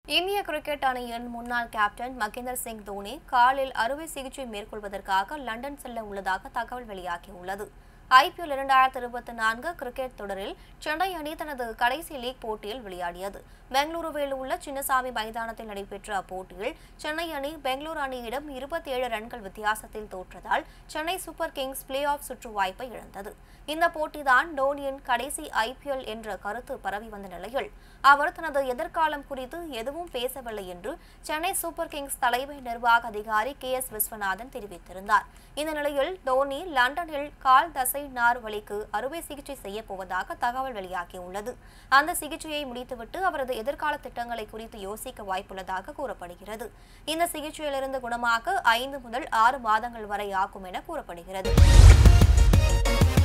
இந்திய கிரிக்கெட் அணியின் முன்னாள் கேப்டன் மகேந்தர் சிங் தோனி காலில் அறுவை சிகிச்சை மேற்கொள்வதற்காக லண்டன் செல்ல உள்ளதாக தகவல் வெளியாகியுள்ளது ஐபிஎல் இரண்டாயிரத்தி இருபத்தி நான்கு கிரிக்கெட் தொடரில் சென்னை அணி தனது கடைசி லீக் போட்டியில் விளையாடியது பெங்களூருவில் உள்ள சின்னசாமி மைதானத்தில் நடைபெற்ற அப்போட்டியில் சென்னை அணி பெங்களூரு அணியிடம் இருபத்தி ஏழு ரன்கள் வித்தியாசத்தில் தோற்றதால் Chennai Super Kings play off சுற்று வாய்ப்பை இழந்தது இந்த போட்டிதான் டோனியின் கடைசி ஐபிஎல் என்ற கருத்து பரவி வந்த நிலையில் அவர் தனது எதிர்காலம் குறித்து எதுவும் பேசவில்லை என்று சென்னை சூப்பர் கிங்ஸ் தலைமை நிர்வாக அதிகாரி கே எஸ் விஸ்வநாதன் தெரிவித்திருந்தார் இந்த நிலையில் தோனி லண்டனில் கால் தசை நார் வலிக்கு அறுவை சிகிச்சை செய்ய போவதாக தகவல் வெளியாகியுள்ளது அந்த சிகிச்சையை முடித்துவிட்டு அவரது எதிர்கால திட்டங்களை குறித்து யோசிக்க வாய்ப்புள்ளதாக கூறப்படுகிறது இந்த சிகிச்சையிலிருந்து குணமாக ஐந்து முதல் ஆறு மாதங்கள் வரை ஆகும் என கூறப்படுகிறது